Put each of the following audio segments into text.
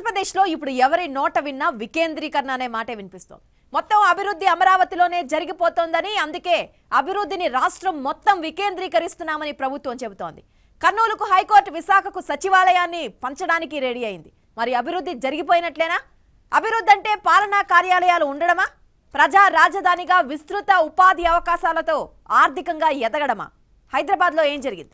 ఆంధ్రప్రదేశ్లో ఇప్పుడు ఎవరి నోట విన్నా వికేంద్రీకరణ అనే మాటే వినిపిస్తోంది మొత్తం అభివృద్ధి అమరావతిలోనే జరిగిపోతోందని అందుకే అభివృద్ధిని రాష్ట్రం మొత్తం వికేంద్రీకరిస్తున్నామని ప్రభుత్వం చెబుతోంది కర్నూలుకు హైకోర్టు విశాఖకు సచివాలయాన్ని పంచడానికి రెడీ అయింది మరి అభివృద్ధి జరిగిపోయినట్లేనా అభివృద్ధి అంటే పాలనా కార్యాలయాలు ఉండడమా ప్రజా రాజధానిగా విస్తృత ఉపాధి అవకాశాలతో ఆర్థికంగా ఎదగడమా హైదరాబాద్లో ఏం జరిగింది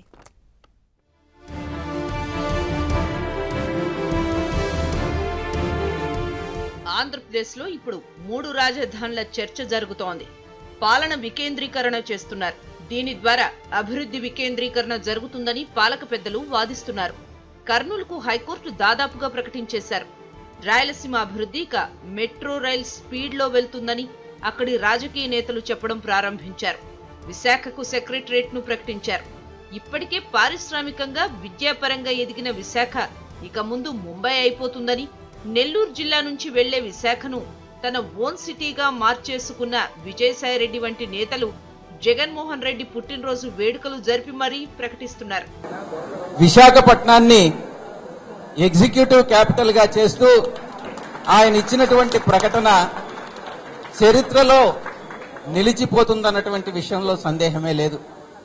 ఆంధ్రప్రదేశ్లో ఇప్పుడు మూడు రాజధానుల చర్చ జరుగుతోంది పాలన వికేంద్రీకరణ చేస్తున్నారు దీని ద్వారా అభివృద్ధి వికేంద్రీకరణ జరుగుతుందని పాలక పెద్దలు వాదిస్తున్నారు కర్నూలుకు హైకోర్టు దాదాపుగా ప్రకటించేశారు రాయలసీమ అభివృద్ధి ఇక మెట్రో రైల్ స్పీడ్ లో వెళ్తుందని అక్కడి రాజకీయ నేతలు చెప్పడం ప్రారంభించారు విశాఖకు సెక్రటరేట్ ను ప్రకటించారు ఇప్పటికే పారిశ్రామికంగా విద్యాపరంగా ఎదిగిన విశాఖ ఇక ముందు ముంబై అయిపోతుందని నెల్లూరు జిల్లా నుంచి వెళ్లే విశాఖను తన ఓన్ సిటీగా మార్చేసుకున్న విజయసాయిరెడ్డి వంటి నేతలు జగన్మోహన్ రెడ్డి పుట్టినరోజు వేడుకలు జరిపి మరీ ప్రకటిస్తున్నారు విశాఖపట్నాన్ని ఎగ్జిక్యూటివ్ క్యాపిటల్ గా చేస్తూ ఆయన ఇచ్చినటువంటి ప్రకటన చరిత్రలో నిలిచిపోతుందన్నటువంటి విషయంలో సందేహమే లేదు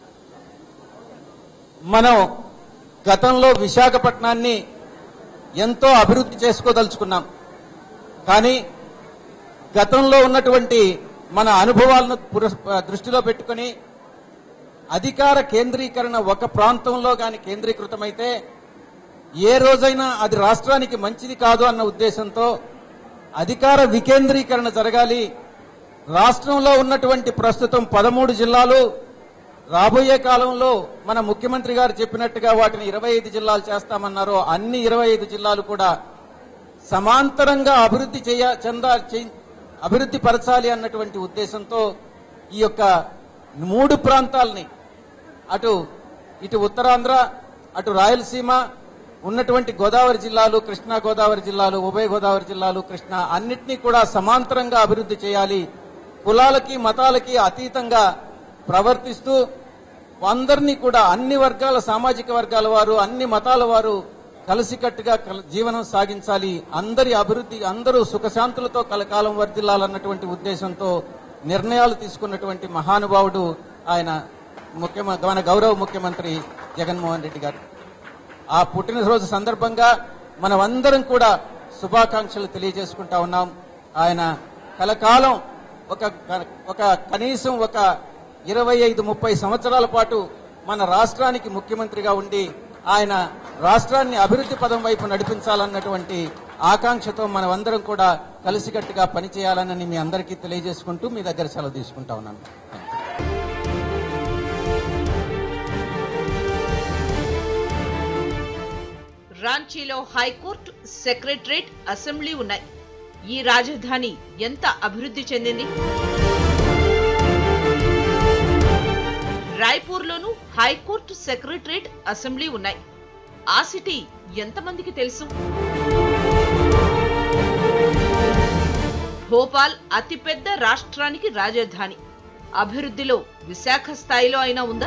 మనం గతంలో విశాఖపట్నాన్ని ఎంతో అభివృద్ధి చేసుకోదలుచుకున్నాం కానీ గతంలో ఉన్నటువంటి మన అనుభవాలను పురస్- దృష్టిలో పెట్టుకొని అధికార కేంద్రీకరణ ఒక ప్రాంతంలో గాని కేంద్రీకృతమైతే ఏ రోజైనా అది రాష్ట్రానికి మంచిది కాదు అన్న ఉద్దేశంతో అధికార వికేంద్రీకరణ జరగాలి రాష్ట్రంలో ఉన్నటువంటి ప్రస్తుతం పదమూడు జిల్లాలు రాబోయే కాలంలో మన ముఖ్యమంత్రి గారు చెప్పినట్టుగా వాటిని ఇరవై ఐదు జిల్లాలు చేస్తామన్నారో అన్ని ఇరవై ఐదు జిల్లాలు కూడా సమాంతరంగా అభివృద్ధి చేయ చెంద చెయ్- అభివృద్ధి పరచాలి అన్నటువంటి ఉద్దేశంతో ఈ యొక్క మూడు ప్రాంతాలని అటు ఇటు ఉత్తరాంధ్ర అటు రాయలసీమ ఉన్నటువంటి గోదావరి జిల్లాలు కృష్ణా గోదావరి జిల్లాలు ఉభయ గోదావరి జిల్లాలు కృష్ణా అన్నిటినీ కూడా సమాంతరంగా అభివృద్ధి చేయాలి కులాలకి మతాలకి అతీతంగా ప్రవర్తిస్తూ అందరినీ కూడా అన్ని వర్గాల సామాజిక వర్గాల వారు అన్ని మతాల వారు కలిసికట్టుగా కల- జీవనం సాగించాలి అందరి అభివృద్ధి అందరూ సుఖశాంతులతో కలకాలం వర్ధిల్లాలన్నటువంటి ఉద్దేశంతో నిర్ణయాలు తీసుకున్నటువంటి మహానుభావుడు ఆయన ముఖ్యమ మన గౌరవ ముఖ్యమంత్రి జగన్మోహన్ రెడ్డి గారు ఆ పుట్టినరోజు సందర్భంగా మనమందరం కూడా శుభాకాంక్షలు తెలియజేసుకుంటా ఉన్నాం ఆయన కలకాలం ఒక ఒక కనీసం ఒక ఇరవై ఐదు ముప్పై సంవత్సరాల పాటు మన రాష్ట్రానికి ముఖ్యమంత్రిగా ఉండి ఆయన రాష్ట్రాన్ని అభివృద్ధి పదం వైపు నడిపించాలన్నటువంటి ఆకాంక్షతో మనమందరం కూడా కలిసికట్టుగా పనిచేయాలని మీ అందరికీ తెలియజేసుకుంటూ మీ దగ్గర సెలవు తీసుకుంటా ఉన్నాను రాంచీలో హైకోర్టు సెక్రటరేట్ అసెంబ్లీ ఉన్నాయి ఈ రాజధాని ఎంత అభివృద్ధి చెందింది రాయ్పూర్లోనూ హైకోర్టు సెక్రటరేట్ అసెంబ్లీ ఉన్నాయి ఆ సిటీ ఎంతమందికి తెలుసు భోపాల్ అతిపెద్ద రాష్ట్రానికి రాజధాని అభివృద్ధిలో విశాఖ స్థాయిలో అయినా ఉందా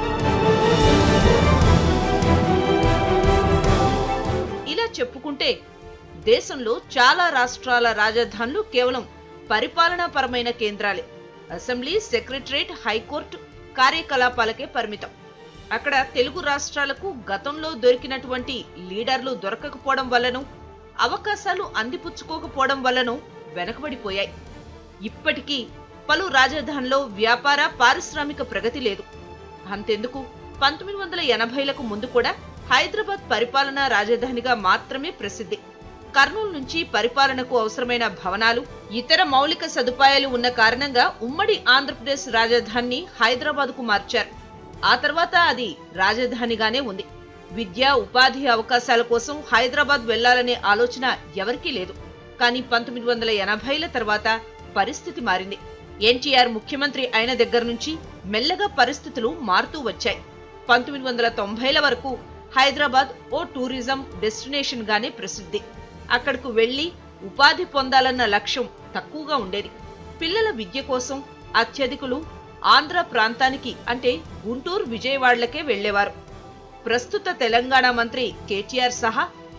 ఇలా చెప్పుకుంటే దేశంలో చాలా రాష్ట్రాల రాజధానులు కేవలం పరిపాలనాపరమైన కేంద్రాలే అసెంబ్లీ సెక్రటరేట్ హైకోర్టు కార్యకలాపాలకే పరిమితం అక్కడ తెలుగు రాష్ట్రాలకు గతంలో దొరికినటువంటి లీడర్లు దొరకకపోవడం వల్లనూ అవకాశాలు అందిపుచ్చుకోకపోవడం వల్లనూ వెనకబడిపోయాయి ఇప్పటికీ పలు రాజధానిలో వ్యాపార పారిశ్రామిక ప్రగతి లేదు అంతెందుకు పంతొమ్మిది వందల ఎనభైలకు ముందు కూడా హైదరాబాద్ పరిపాలనా రాజధానిగా మాత్రమే ప్రసిద్ధి కర్నూలు నుంచి పరిపాలనకు అవసరమైన భవనాలు ఇతర మౌలిక సదుపాయాలు ఉన్న కారణంగా ఉమ్మడి ఆంధ్రప్రదేశ్ రాజధానిని హైదరాబాద్ కు మార్చారు ఆ తర్వాత అది రాజధానిగానే ఉంది విద్య ఉపాధి అవకాశాల కోసం హైదరాబాద్ వెళ్లాలనే ఆలోచన ఎవరికీ లేదు కానీ పంతొమ్మిది వందల ఎనభైల తర్వాత పరిస్థితి మారింది ఎన్టీఆర్ ముఖ్యమంత్రి అయిన దగ్గర నుంచి మెల్లగా పరిస్థితులు మారుతూ వచ్చాయి పంతొమ్మిది వందల తొంభైల వరకు హైదరాబాద్ ఓ టూరిజం డెస్టినేషన్ గానే ప్రసిద్ధి అక్కడకు వెళ్లి ఉపాధి పొందాలన్న లక్ష్యం తక్కువగా ఉండేది పిల్లల విద్య కోసం అత్యధికులు ఆంధ్ర ప్రాంతానికి అంటే గుంటూరు విజయవాడలకే వెళ్లేవారు ప్రస్తుత తెలంగాణ మంత్రి కేటీఆర్ సహా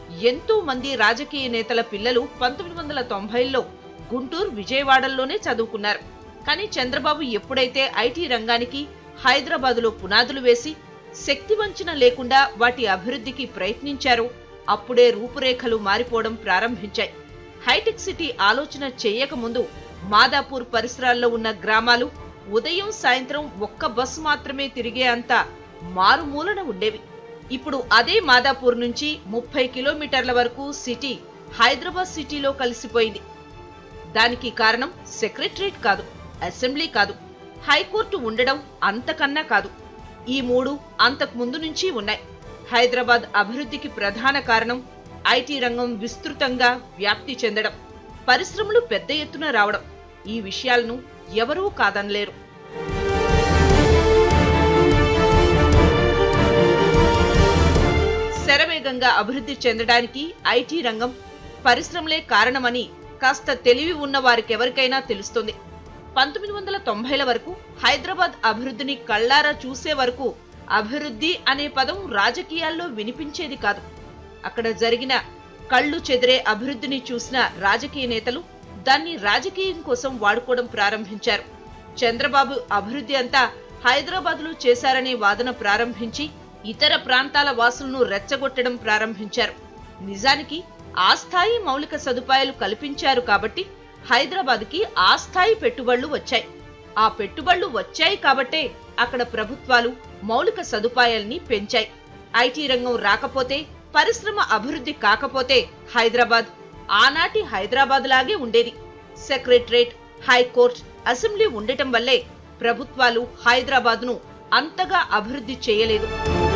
ఎంతో మంది రాజకీయ నేతల పిల్లలు పంతొమ్మిది వందల తొంభైలో గుంటూరు విజయవాడల్లోనే చదువుకున్నారు కానీ చంద్రబాబు ఎప్పుడైతే ఐటీ రంగానికి హైదరాబాదులో పునాదులు వేసి శక్తి వంచన లేకుండా వాటి అభివృద్ధికి ప్రయత్నించారో అప్పుడే రూపురేఖలు మారిపోవడం ప్రారంభించాయి హైటెక్ సిటీ ఆలోచన చేయకముందు మాదాపూర్ పరిసరాల్లో ఉన్న గ్రామాలు ఉదయం సాయంత్రం ఒక్క బస్సు మాత్రమే తిరిగే అంత మారుమూలన ఉండేవి ఇప్పుడు అదే మాదాపూర్ నుంచి ముప్పై కిలోమీటర్ల వరకు సిటీ హైదరాబాద్ సిటీలో కలిసిపోయింది దానికి కారణం సెక్రటరేట్ కాదు అసెంబ్లీ కాదు హైకోర్టు ఉండడం అంతకన్నా కాదు ఈ మూడు అంతకు ముందు నుంచి ఉన్నాయి హైదరాబాద్ అభివృద్ధికి ప్రధాన కారణం ఐటీ రంగం విస్తృతంగా వ్యాప్తి చెందడం పరిశ్రమలు పెద్ద ఎత్తున రావడం ఈ విషయాలను ఎవరూ కాదనలేరు శరవేగంగా అభివృద్ధి చెందడానికి ఐటీ రంగం పరిశ్రమలే కారణమని కాస్త తెలివి ఉన్న వారికెవరికైనా తెలుస్తుంది పంతొమ్మిది వందల తొంభైల వరకు హైదరాబాద్ అభివృద్ధిని కళ్ళారా చూసే వరకు అభివృద్ధి అనే పదం రాజకీయాల్లో వినిపించేది కాదు అక్కడ జరిగిన కళ్ళు చెదిరే అభివృద్ధిని చూసిన రాజకీయ నేతలు దాన్ని రాజకీయం కోసం వాడుకోవడం ప్రారంభించారు చంద్రబాబు అభివృద్ధి అంతా హైదరాబాద్ లో చేశారనే వాదన ప్రారంభించి ఇతర ప్రాంతాల వాసులను రెచ్చగొట్టడం ప్రారంభించారు నిజానికి ఆ స్థాయి మౌలిక సదుపాయాలు కల్పించారు కాబట్టి హైదరాబాద్కి ఆ స్థాయి పెట్టుబడులు వచ్చాయి ఆ పెట్టుబడులు వచ్చాయి కాబట్టే అక్కడ ప్రభుత్వాలు మౌలిక సదుపాయాల్ని పెంచాయి ఐటీ రంగం రాకపోతే పరిశ్రమ అభివృద్ధి కాకపోతే హైదరాబాద్ ఆనాటి హైదరాబాద్ లాగే ఉండేది సెక్రటరేట్ హైకోర్ట్ అసెంబ్లీ ఉండటం వల్లే ప్రభుత్వాలు హైదరాబాద్ను అంతగా అభివృద్ధి చేయలేదు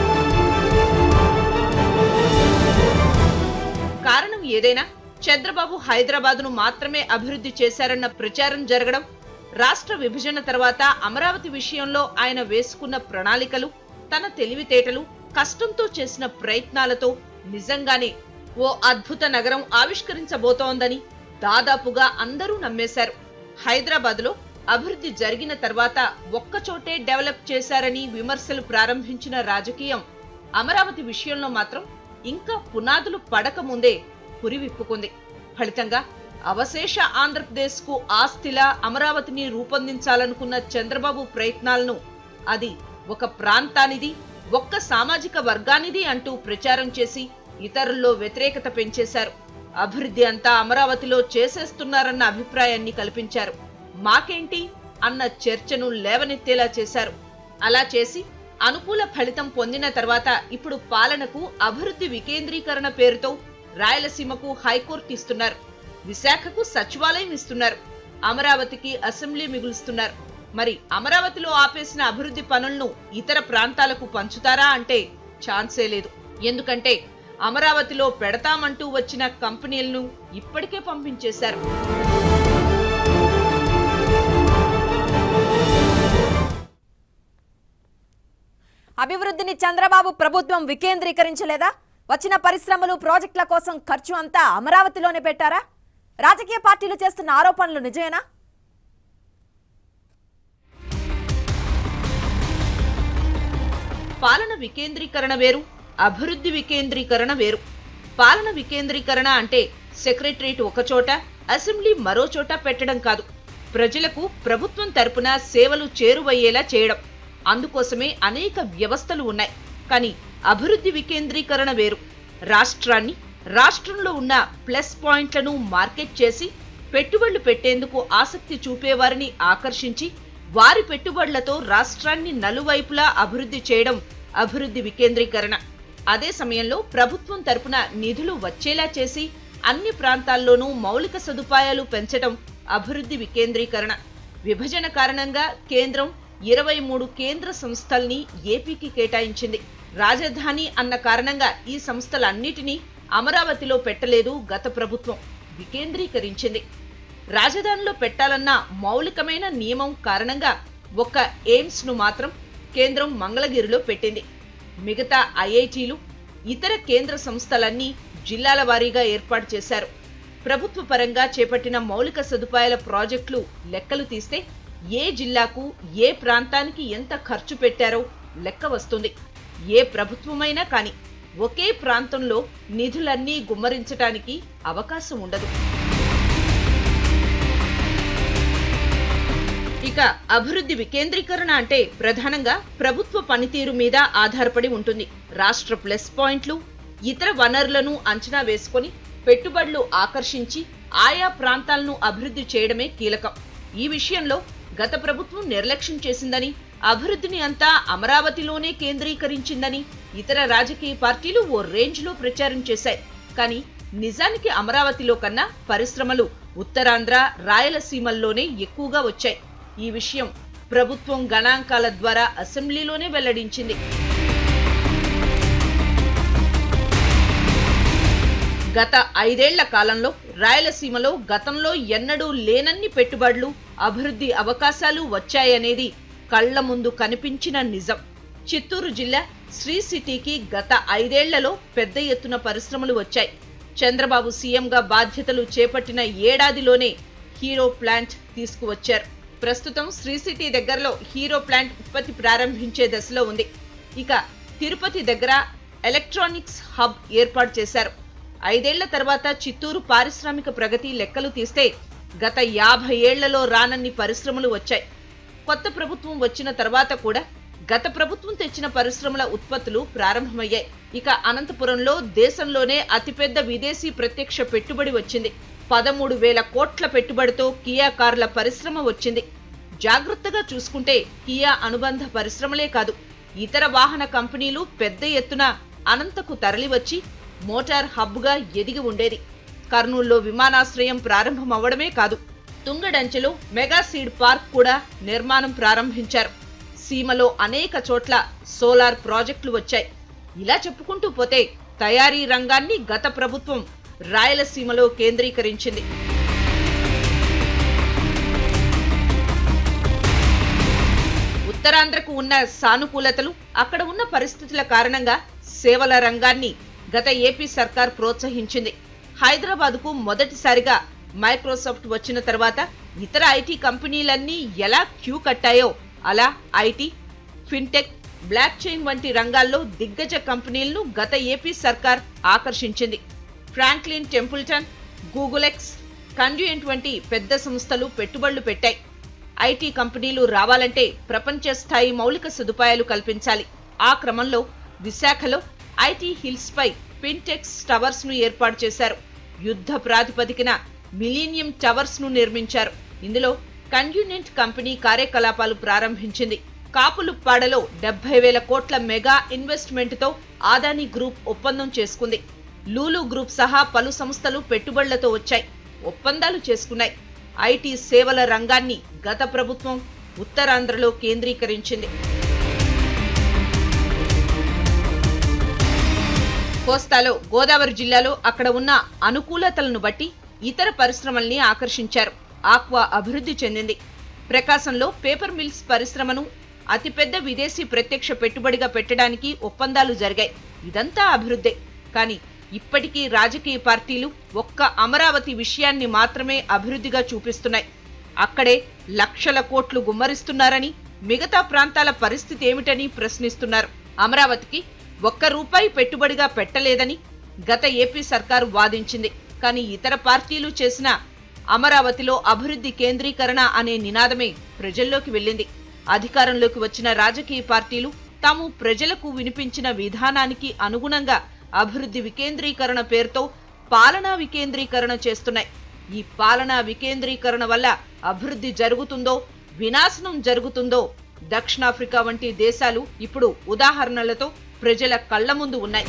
కారణం ఏదైనా చంద్రబాబు హైదరాబాద్ను మాత్రమే అభివృద్ధి చేశారన్న ప్రచారం జరగడం రాష్ట్ర విభజన తర్వాత అమరావతి విషయంలో ఆయన వేసుకున్న ప్రణాళికలు తన తెలివితేటలు కష్టంతో చేసిన ప్రయత్నాలతో నిజంగానే ఓ అద్భుత నగరం ఆవిష్కరించబోతోందని దాదాపుగా అందరూ నమ్మేశారు హైదరాబాద్లో అభివృద్ధి జరిగిన తర్వాత ఒక్కచోటే డెవలప్ చేశారని విమర్శలు ప్రారంభించిన రాజకీయం అమరావతి విషయంలో మాత్రం ఇంకా పునాదులు పడక ముందే పురివిప్పుకుంది ఫలితంగా అవశేష ఆంధ్రప్రదేశ్ కు ఆస్తిలా అమరావతిని రూపొందించాలనుకున్న చంద్రబాబు ప్రయత్నాలను అది ఒక ప్రాంతానిది ఒక్క సామాజిక వర్గానిది అంటూ ప్రచారం చేసి ఇతరుల్లో వ్యతిరేకత పెంచేశారు అభివృద్ధి అంతా అమరావతిలో చేసేస్తున్నారన్న అభిప్రాయాన్ని కల్పించారు మాకేంటి అన్న చర్చను లేవనెత్తేలా చేశారు అలా చేసి అనుకూల ఫలితం పొందిన తర్వాత ఇప్పుడు పాలనకు అభివృద్ధి వికేంద్రీకరణ పేరుతో రాయలసీమకు హైకోర్టు ఇస్తున్నారు విశాఖకు సచివాలయం ఇస్తున్నారు అమరావతికి అసెంబ్లీ మిగులుస్తున్నారు మరి అమరావతిలో ఆపేసిన అభివృద్ధి పనులను ఇతర ప్రాంతాలకు పంచుతారా అంటే ఛాన్సే లేదు ఎందుకంటే అమరావతిలో పెడతామంటూ వచ్చిన కంపెనీలను ఇప్పటికే పంపించేశారు అభివృద్ధిని చంద్రబాబు ప్రభుత్వం వికేంద్రీకరించలేదా వచ్చిన పరిశ్రమలు ప్రాజెక్టుల కోసం ఖర్చు అంతా అమరావతిలోనే పెట్టారా రాజకీయ పార్టీలు చేస్తున్న ఆరోపణలు నిజమేనా పాలన వికేంద్రీకరణ వేరు అభివృద్ధి వికేంద్రీకరణ వేరు పాలన వికేంద్రీకరణ అంటే సెక్రటరేట్ ఒక చోట అసెంబ్లీ మరో చోట పెట్టడం కాదు ప్రజలకు ప్రభుత్వం తరపున సేవలు చేరువయ్యేలా చేయడం అందుకోసమే అనేక వ్యవస్థలు ఉన్నాయి కానీ అభివృద్ధి వికేంద్రీకరణ వేరు రాష్ట్రాన్ని రాష్ట్రంలో ఉన్న ప్లస్ పాయింట్లను మార్కెట్ చేసి పెట్టుబడులు పెట్టేందుకు ఆసక్తి చూపేవారిని ఆకర్షించి వారి పెట్టుబడులతో రాష్ట్రాన్ని నలువైపులా అభివృద్ధి చేయడం అభివృద్ధి వికేంద్రీకరణ అదే సమయంలో ప్రభుత్వం తరపున నిధులు వచ్చేలా చేసి అన్ని ప్రాంతాల్లోనూ మౌలిక సదుపాయాలు పెంచడం అభివృద్ధి వికేంద్రీకరణ విభజన కారణంగా కేంద్రం ఇరవై మూడు కేంద్ర సంస్థల్ని ఏపీకి కేటాయించింది రాజధాని అన్న కారణంగా ఈ సంస్థలన్నిటినీ అమరావతిలో పెట్టలేదు గత ప్రభుత్వం వికేంద్రీకరించింది రాజధానిలో పెట్టాలన్న మౌలికమైన నియమం కారణంగా ఒక్క ఎయిమ్స్ ను మాత్రం కేంద్రం మంగళగిరిలో పెట్టింది మిగతా ఐఐటీలు ఇతర కేంద్ర సంస్థలన్నీ జిల్లాల వారీగా ఏర్పాటు చేశారు ప్రభుత్వ పరంగా చేపట్టిన మౌలిక సదుపాయాల ప్రాజెక్టులు లెక్కలు తీస్తే ఏ జిల్లాకు ఏ ప్రాంతానికి ఎంత ఖర్చు పెట్టారో లెక్క వస్తుంది ఏ ప్రభుత్వమైనా కానీ ఒకే ప్రాంతంలో నిధులన్నీ గుమ్మరించటానికి అవకాశం ఉండదు ఇక అభివృద్ధి వికేంద్రీకరణ అంటే ప్రధానంగా ప్రభుత్వ పనితీరు మీద ఆధారపడి ఉంటుంది రాష్ట్ర ప్లస్ పాయింట్లు ఇతర వనరులను అంచనా వేసుకొని పెట్టుబడులు ఆకర్షించి ఆయా ప్రాంతాలను అభివృద్ధి చేయడమే కీలకం ఈ విషయంలో గత ప్రభుత్వం నిర్లక్ష్యం చేసిందని అభివృద్ధిని అంతా అమరావతిలోనే కేంద్రీకరించిందని ఇతర రాజకీయ పార్టీలు ఓ రేంజ్లో ప్రచారం చేశాయి కానీ నిజానికి అమరావతిలో కన్నా పరిశ్రమలు ఉత్తరాంధ్ర రాయలసీమల్లోనే ఎక్కువగా వచ్చాయి ఈ విషయం ప్రభుత్వం గణాంకాల ద్వారా అసెంబ్లీలోనే వెల్లడించింది గత ఐదేళ్ల కాలంలో రాయలసీమలో గతంలో ఎన్నడూ లేనన్ని పెట్టుబడులు అభివృద్ధి అవకాశాలు వచ్చాయనేది కళ్ల ముందు కనిపించిన నిజం చిత్తూరు జిల్లా శ్రీ సిటీకి గత ఐదేళ్లలో పెద్ద ఎత్తున పరిశ్రమలు వచ్చాయి చంద్రబాబు సీఎంగా బాధ్యతలు చేపట్టిన ఏడాదిలోనే హీరో ప్లాంట్ తీసుకువచ్చారు ప్రస్తుతం శ్రీ సిటీ దగ్గరలో హీరో ప్లాంట్ ఉత్పత్తి ప్రారంభించే దశలో ఉంది ఇక తిరుపతి దగ్గర ఎలక్ట్రానిక్స్ హబ్ ఏర్పాటు చేశారు ఐదేళ్ల తర్వాత చిత్తూరు పారిశ్రామిక ప్రగతి లెక్కలు తీస్తే గత యాభై ఏళ్లలో రానన్ని పరిశ్రమలు వచ్చాయి కొత్త ప్రభుత్వం వచ్చిన తర్వాత కూడా గత ప్రభుత్వం తెచ్చిన పరిశ్రమల ఉత్పత్తులు ప్రారంభమయ్యాయి ఇక అనంతపురంలో దేశంలోనే అతిపెద్ద విదేశీ ప్రత్యక్ష పెట్టుబడి వచ్చింది పదమూడు వేల కోట్ల పెట్టుబడితో కియా కార్ల పరిశ్రమ వచ్చింది జాగ్రత్తగా చూసుకుంటే కియా అనుబంధ పరిశ్రమలే కాదు ఇతర వాహన కంపెనీలు పెద్ద ఎత్తున అనంతకు తరలివచ్చి మోటార్ హబ్గా ఎదిగి ఉండేది కర్నూల్లో విమానాశ్రయం ప్రారంభమవ్వడమే కాదు తుంగడంచెలో మెగా సీడ్ పార్క్ కూడా నిర్మాణం ప్రారంభించారు సీమలో అనేక చోట్ల సోలార్ ప్రాజెక్టులు వచ్చాయి ఇలా చెప్పుకుంటూ పోతే తయారీ రంగాన్ని గత ప్రభుత్వం రాయలసీమలో కేంద్రీకరించింది ఉత్తరాంధ్రకు ఉన్న సానుకూలతలు అక్కడ ఉన్న పరిస్థితుల కారణంగా సేవల రంగాన్ని గత ఏపీ సర్కార్ ప్రోత్సహించింది హైదరాబాద్కు మొదటిసారిగా మైక్రోసాఫ్ట్ వచ్చిన తర్వాత ఇతర ఐటీ కంపెనీలన్నీ ఎలా క్యూ కట్టాయో అలా ఐటీ ఫిన్టెక్ బ్లాక్ చైన్ వంటి రంగాల్లో దిగ్గజ కంపెనీలను గత ఏపీ సర్కార్ ఆకర్షించింది ఫ్రాంక్లిన్ టెంపుల్టన్ గూగులెక్స్ కండ్యూయెంట్ వంటి పెద్ద సంస్థలు పెట్టుబడులు పెట్టాయి ఐటీ కంపెనీలు రావాలంటే ప్రపంచ స్థాయి మౌలిక సదుపాయాలు కల్పించాలి ఆ క్రమంలో విశాఖలో ఐటీ హిల్స్ పై ఫిన్టెక్స్ టవర్స్ ను ఏర్పాటు చేశారు యుద్ధ ప్రాతిపదికన మిలీనియం టవర్స్ ను నిర్మించారు ఇందులో కన్యూనెంట్ కంపెనీ కార్యకలాపాలు ప్రారంభించింది కాపులుప్పాడలో డెబ్బై వేల కోట్ల మెగా ఇన్వెస్ట్మెంట్ తో ఆదాని గ్రూప్ ఒప్పందం చేసుకుంది లూలు గ్రూప్ సహా పలు సంస్థలు పెట్టుబడులతో వచ్చాయి ఒప్పందాలు చేసుకున్నాయి ఐటీ సేవల రంగాన్ని గత ప్రభుత్వం ఉత్తరాంధ్రలో కేంద్రీకరించింది కోస్తాలో గోదావరి జిల్లాలో అక్కడ ఉన్న అనుకూలతలను బట్టి ఇతర పరిశ్రమల్ని ఆకర్షించారు ఆక్వా అభివృద్ధి చెందింది ప్రకాశంలో పేపర్ మిల్స్ పరిశ్రమను అతిపెద్ద విదేశీ ప్రత్యక్ష పెట్టుబడిగా పెట్టడానికి ఒప్పందాలు జరిగాయి ఇదంతా అభివృద్ధే కానీ ఇప్పటికీ రాజకీయ పార్టీలు ఒక్క అమరావతి విషయాన్ని మాత్రమే అభివృద్ధిగా చూపిస్తున్నాయి అక్కడే లక్షల కోట్లు గుమ్మరిస్తున్నారని మిగతా ప్రాంతాల పరిస్థితి ఏమిటని ప్రశ్నిస్తున్నారు అమరావతికి ఒక్క రూపాయి పెట్టుబడిగా పెట్టలేదని గత ఏపీ సర్కారు వాదించింది కానీ ఇతర పార్టీలు చేసిన అమరావతిలో అభివృద్ధి కేంద్రీకరణ అనే నినాదమే ప్రజల్లోకి వెళ్ళింది అధికారంలోకి వచ్చిన రాజకీయ పార్టీలు తాము ప్రజలకు వినిపించిన విధానానికి అనుగుణంగా అభివృద్ధి వికేంద్రీకరణ పేరుతో పాలనా వికేంద్రీకరణ చేస్తున్నాయి ఈ పాలనా వికేంద్రీకరణ వల్ల అభివృద్ధి జరుగుతుందో వినాశనం జరుగుతుందో దక్షిణాఫ్రికా వంటి దేశాలు ఇప్పుడు ఉదాహరణలతో ప్రజల కళ్ల ముందు ఉన్నాయి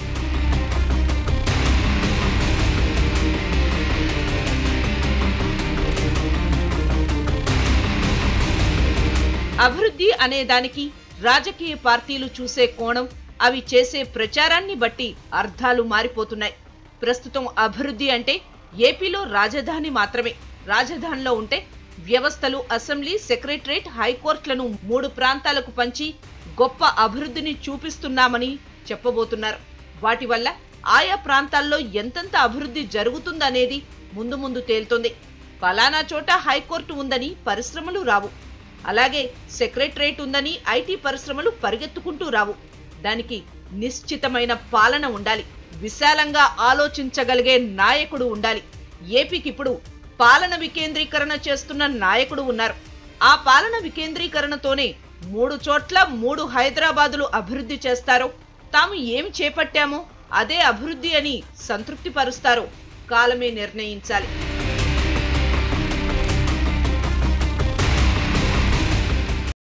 అభివృద్ధి అనే దానికి రాజకీయ పార్టీలు చూసే కోణం అవి చేసే ప్రచారాన్ని బట్టి అర్థాలు మారిపోతున్నాయి ప్రస్తుతం అభివృద్ధి అంటే ఏపీలో రాజధాని మాత్రమే రాజధానిలో ఉంటే వ్యవస్థలు అసెంబ్లీ సెక్రటరేట్ హైకోర్టులను మూడు ప్రాంతాలకు పంచి గొప్ప అభివృద్ధిని చూపిస్తున్నామని చెప్పబోతున్నారు వాటి వల్ల ఆయా ప్రాంతాల్లో ఎంతెంత అభివృద్ధి జరుగుతుందనేది ముందు ముందు తేలుతుంది ఫలానా చోట హైకోర్టు ఉందని పరిశ్రమలు రావు అలాగే సెక్రటరేట్ ఉందని ఐటీ పరిశ్రమలు పరిగెత్తుకుంటూ రావు దానికి నిశ్చితమైన పాలన ఉండాలి విశాలంగా ఆలోచించగలిగే నాయకుడు ఉండాలి ఏపీకి ఇప్పుడు పాలన వికేంద్రీకరణ చేస్తున్న నాయకుడు ఉన్నారు ఆ పాలన వికేంద్రీకరణతోనే మూడు చోట్ల మూడు హైదరాబాదులు అభివృద్ధి చేస్తారో తాము ఏం చేపట్టామో అదే అభివృద్ధి అని సంతృప్తి పరుస్తారో కాలమే నిర్ణయించాలి